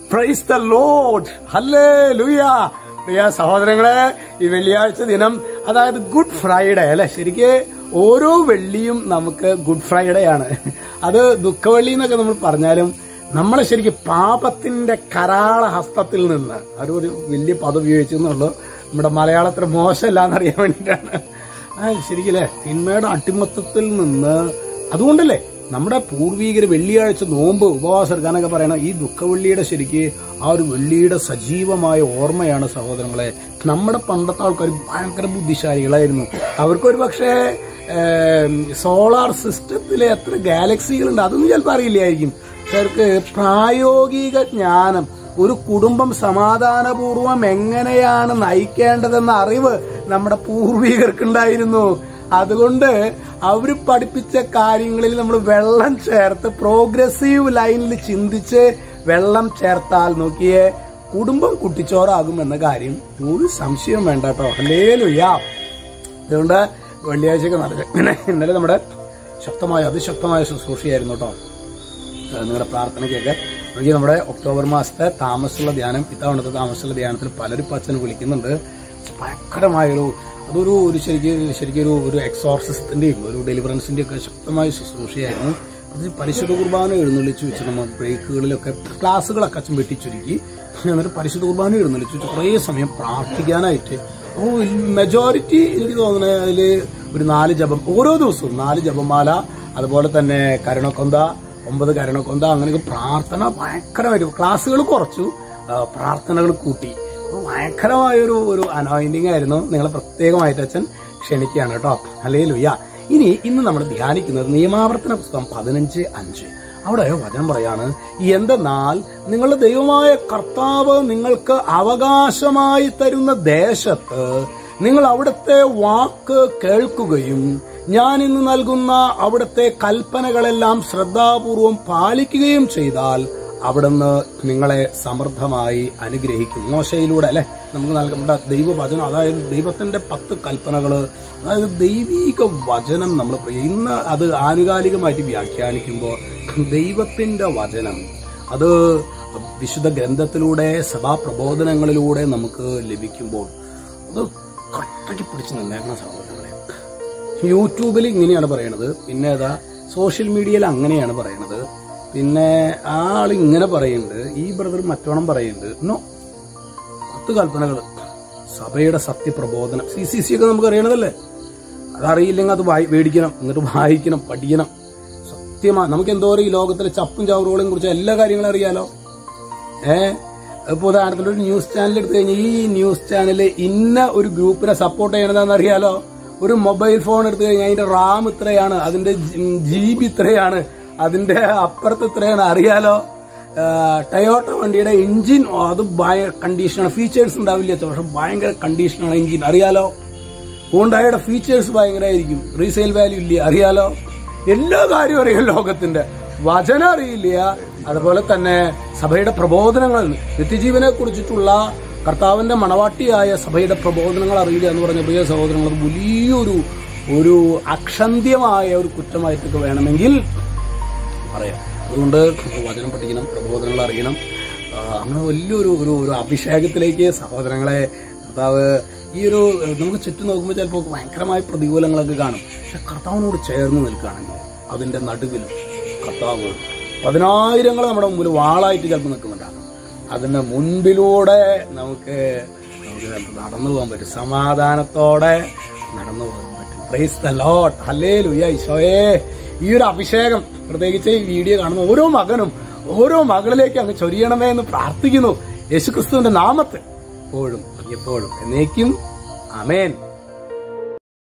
praise the load ഹല്ലേ ലുയ പ്രിയ സഹോദരങ്ങളെ ഈ വെള്ളിയാഴ്ച ദിനം അതായത് ഗുഡ് ഫ്രൈഡേ അല്ലെ ശരിക്ക് ഓരോ വെള്ളിയും നമുക്ക് ഗുഡ് ഫ്രൈഡേ ആണ് അത് ദുഃഖവെള്ളി എന്നൊക്കെ നമ്മൾ പറഞ്ഞാലും നമ്മളെ ശരിക്കും പാപത്തിന്റെ കരാള ഹസ്തത്തിൽ നിന്ന് ഒരു ഒരു വലിയ പദം ഉപയോഗിച്ചു എന്നുള്ളൂ നമ്മുടെ മലയാളത്തിൽ മോശമല്ല എന്നറിയാൻ വേണ്ടിയിട്ടാണ് ആ ശരിക്കല്ലേ തിന്മയുടെ അട്ടിമത്തത്തിൽ നിന്ന് അതുകൊണ്ടല്ലേ നമ്മുടെ പൂർവീകർ വെള്ളിയാഴ്ച നോമ്പ് ഉപവാസം എടുക്കാനൊക്കെ പറയണം ഈ ദുഃഖവെള്ളിയുടെ ശരിക്ക് ആ ഒരു വെള്ളിയുടെ സജീവമായ ഓർമ്മയാണ് സഹോദരങ്ങളെ നമ്മുടെ പണ്ടത്തെ ആൾക്കാർ ഭയങ്കര ബുദ്ധിശാലികളായിരുന്നു അവർക്കൊരു പക്ഷേ സോളാർ സിസ്റ്റത്തിലെ എത്ര ഗാലക്സികളുണ്ട് അതൊന്നും ചിലപ്പോൾ അറിയില്ലായിരിക്കും അവർക്ക് പ്രായോഗിക ജ്ഞാനം ഒരു കുടുംബം സമാധാനപൂർവം എങ്ങനെയാണ് നയിക്കേണ്ടതെന്ന അറിവ് നമ്മുടെ പൂർവികർക്കുണ്ടായിരുന്നു അതുകൊണ്ട് അവർ പഠിപ്പിച്ച കാര്യങ്ങളിൽ നമ്മൾ വെള്ളം ചേർത്ത് പ്രോഗ്രസീവ് ലൈനിൽ ചിന്തിച്ച് വെള്ളം ചേർത്താൽ നോക്കിയേ കുടുംബം കുട്ടിച്ചോറാകും എന്ന കാര്യം ഒരു സംശയം വേണ്ട കേട്ടോ അല്ലേ ലുയ്യാ അതുകൊണ്ട് വെള്ളിയാഴ്ചയൊക്കെ നടക്കുക പിന്നെ ഇന്നലെ നമ്മുടെ ശക്തമായ അതിശക്തമായ ശുശ്രൂഷയായിരുന്നു കേട്ടോ ഏഹ് നിങ്ങളുടെ പ്രാർത്ഥനയ്ക്കൊക്കെ എനിക്ക് നമ്മുടെ ഒക്ടോബർ മാസത്തെ താമസമുള്ള ധ്യാനം ഇത്തവണത്തെ താമസമുള്ള ധ്യാനത്തിൽ പലരും ഇപ്പം അച്ഛനെ വിളിക്കുന്നുണ്ട് ഭയങ്കരമായൊരു അതൊരു ഒരു ശരിക്കും ശരിക്കും ഒരു ഒരു എക്സോർസിസത്തിന്റെയും ഒരു ഡെലിവറൻസിന്റെയും ഒക്കെ ശക്തമായ ശുശ്രൂഷയായിരുന്നു അത് പരിശുദ്ധ കുർബാന എഴുന്നള്ളിച്ച് വെച്ച് നമ്മൾ ബ്രേക്കുകളിലൊക്കെ ക്ലാസ്സുകളൊക്കെ അച്ഛൻ വെട്ടിച്ചുരുക്കി എന്നിട്ട് പരിശുദ്ധ കുർബാന എഴുന്നള്ളിച്ച് വെച്ച് കുറേ സമയം പ്രാർത്ഥിക്കാനായിട്ട് അപ്പോൾ മെജോറിറ്റി എനിക്ക് തോന്നുന്നത് അതിൽ ഒരു നാല് ജപം ഓരോ ദിവസവും നാല് ജപമാല അതുപോലെ തന്നെ കരുണക്കൊന്ത ഒമ്പത് കരുണക്കൊന്ത അങ്ങനെയൊക്കെ പ്രാർത്ഥന ഭയങ്കരമായിട്ട് ക്ലാസ്സുകൾ കുറച്ചു ആ, പ്രാർത്ഥനകൾ കൂട്ടി അപ്പോൾ ഭയങ്കരമായൊരു ഒരു അനോയിന്റിങ് ആയിരുന്നു നിങ്ങളെ പ്രത്യേകമായിട്ട് അച്ഛൻ ക്ഷണിക്കുകയാണ് കേട്ടോ അല്ലേ ലുയ്യ ഇനി ഇന്ന് നമ്മൾ ധ്യാനിക്കുന്നത് നിയമാവർത്തന പുസ്തകം പതിനഞ്ച് അഞ്ച് അവിടെ വചനം പറയാണ് എന്തെന്നാൽ നിങ്ങളുടെ ദൈവമായ കർത്താവ് നിങ്ങൾക്ക് അവകാശമായി തരുന്ന ദേശത്ത് നിങ്ങൾ അവിടുത്തെ വാക്ക് കേൾക്കുകയും ഞാൻ ഇന്ന് നൽകുന്ന അവിടുത്തെ കൽപ്പനകളെല്ലാം ശ്രദ്ധാപൂർവം പാലിക്കുകയും ചെയ്താൽ അവിടുന്ന് നിങ്ങളെ സമൃദ്ധമായി അനുഗ്രഹിക്കും മോശയിലൂടെ അല്ലെ നമുക്ക് നൽകപ്പെട്ട ദൈവവചനം അതായത് ദൈവത്തിന്റെ പത്ത് കൽപ്പനകള് അതായത് ദൈവീക വചനം നമ്മൾ ഇന്ന് അത് ആനുകാലികമായിട്ട് വ്യാഖ്യാനിക്കുമ്പോൾ ദൈവത്തിന്റെ വചനം അത് വിശുദ്ധ ഗ്രന്ഥത്തിലൂടെ സഭാപ്രബോധനങ്ങളിലൂടെ നമുക്ക് ലഭിക്കുമ്പോൾ അത് കട്ടക്കി പിടിച്ച് നിന്നേക്കണം സഹോദരങ്ങളെ യൂട്യൂബിൽ ഇങ്ങനെയാണ് പറയണത് പിന്നെ ഏതാ സോഷ്യൽ മീഡിയയിൽ അങ്ങനെയാണ് പറയണത് പിന്നെ ആൾ ഇങ്ങനെ പറയുന്നുണ്ട് ഈ ബ്രദർ മറ്റോണം പറയുന്നുണ്ട് നോ പത്ത് കൽപ്പനകൾ സഭയുടെ സത്യപ്രബോധനം സി സി സി ഒക്കെ നമുക്ക് അറിയണതല്ലേ അതറിയില്ലെങ്കിൽ അത് വായി മേടിക്കണം എന്നിട്ട് വായിക്കണം പഠിക്കണം സത്യമാണ് നമുക്ക് എന്തോരം ഈ ലോകത്തിലെ ചപ്പും ചവറുകളെയും കുറിച്ച് എല്ലാ കാര്യങ്ങളും അറിയാലോ ഏ ഇപ്പൊ ഉദാഹരണത്തിന് ഒരു ന്യൂസ് ചാനൽ എടുത്തു കഴിഞ്ഞാൽ ഈ ന്യൂസ് ചാനൽ ഇന്ന ഒരു ഗ്രൂപ്പിനെ സപ്പോർട്ട് ചെയ്യണതെന്ന് അറിയാലോ ഒരു മൊബൈൽ ഫോൺ എടുത്തു കഴിഞ്ഞാൽ അതിന്റെ റാം ഇത്രയാണ് അതിന്റെ ജി ബി ഇത്രയാണ് അതിന്റെ അപ്പുറത്ത് ഇത്രയാണ് അറിയാലോ ആ, ടയോട്ട വണ്ടിയുടെ എഞ്ചിൻ അത് ഭയങ്കര കണ്ടീഷനാണ് ഫീച്ചേഴ്സ് ഉണ്ടാവില്ല പക്ഷെ ഭയങ്കര കണ്ടീഷനാണ് എഞ്ചിൻ അറിയാലോ ഹോണ്ടായുടെ ഫീച്ചേഴ്സ് ഭയങ്കരമായിരിക്കും റീസെയിൽ വാല്യൂ ഇല്ല അറിയാലോ എല്ലാ കാര്യവും അറിയാം ലോകത്തിന്റെ വചനം അറിയില്ല അതുപോലെ തന്നെ സഭയുടെ പ്രബോധനങ്ങൾ നിത്യജീവനെ കുറിച്ചിട്ടുള്ള കർത്താവിന്റെ മണവാട്ടിയായ സഭയുടെ പ്രബോധനങ്ങൾ അറിയില്ല എന്ന് പറഞ്ഞ പ്രിയ സഹോദരങ്ങൾ അത് വലിയൊരു ഒരു അക്ഷന്ത്യമായ ഒരു കുറ്റമായിട്ടൊക്കെ വേണമെങ്കിൽ പറയാം അതുകൊണ്ട് വചനം പഠിക്കണം പ്രബോധനങ്ങൾ അറിയണം ആ, അങ്ങനെ വലിയൊരു ഒരു ഒരു അഭിഷേകത്തിലേക്ക് സഹോദരങ്ങളെ കർത്താവ് ഈ ഒരു നമുക്ക് ചുറ്റും നോക്കുമ്പോൾ ചിലപ്പോൾ ഭയങ്കരമായ പ്രതികൂലങ്ങളൊക്കെ കാണും പക്ഷെ കർത്താവിനോട് ചേർന്ന് നിൽക്കുകയാണെങ്കിൽ അതിന്റെ നടുവിൽ കർത്താവ് പതിനായിരങ്ങൾ നമ്മുടെ മുമ്പിൽ വാളായിട്ട് ചിലപ്പോൾ നിൽക്കുന്നുണ്ടാകും അതിന്റെ മുൻപിലൂടെ നമുക്ക് നമുക്ക് ചിലപ്പോൾ നടന്നു പോകാൻ പറ്റും സമാധാനത്തോടെ നടന്നു പോകാൻ പറ്റും പ്രൈസ് ദ ലോട്ട് ഹല്ലേ ലുയ ഈശോയെ ഈ ഒരു അഭിഷേകം പ്രത്യേകിച്ച് ഈ വീഡിയോ കാണുന്ന ഓരോ മകനും ഓരോ മകളിലേക്ക് അങ്ങ് ചൊരിയണമേ എന്ന് പ്രാർത്ഥിക്കുന്നു യേശുക്രിസ്തുവിന്റെ നാമത്തിൽ എപ്പോഴും എപ്പോഴും എന്നേക്കും അമേൻ